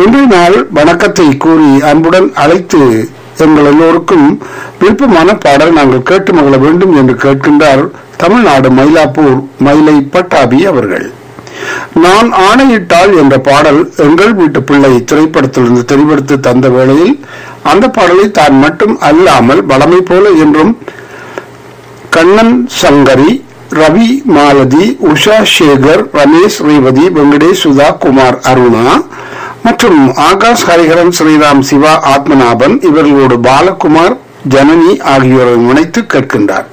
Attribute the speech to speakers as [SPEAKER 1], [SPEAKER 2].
[SPEAKER 1] இன்றைய நாள் வணக்கத்தை கூறி அன்புடன் அழைத்து எங்கள் எல்லோருக்கும் விருப்பமான பாடல் நாங்கள் கேட்டு மகிழ வேண்டும் என்று கேட்கின்றார் தமிழ்நாடு மயிலாப்பூர் மயிலை பட்டாபி அவர்கள் நான் ஆணையிட்டால் என்ற பாடல் எங்கள் வீட்டு பிள்ளை திரைப்படத்திலிருந்து தெளிவெடுத்து தந்த வேளையில் அந்த பாடலை தான் மட்டும் அல்லாமல் வளமை போல என்றும் கண்ணன் சங்கரி ரவி மாலதி உஷா சேகர் ரமேஷ் ரேவதி வெங்கடேஷ் சுதா குமார் அருணா மற்றும் ஆகாஷ் ஹரிஹரன் ஸ்ரீராம் சிவா ஆத்மநாபன் இவர்களோடு பாலகுமார் ஜனனி ஆகியோரை இணைத்து கேட்கின்றார்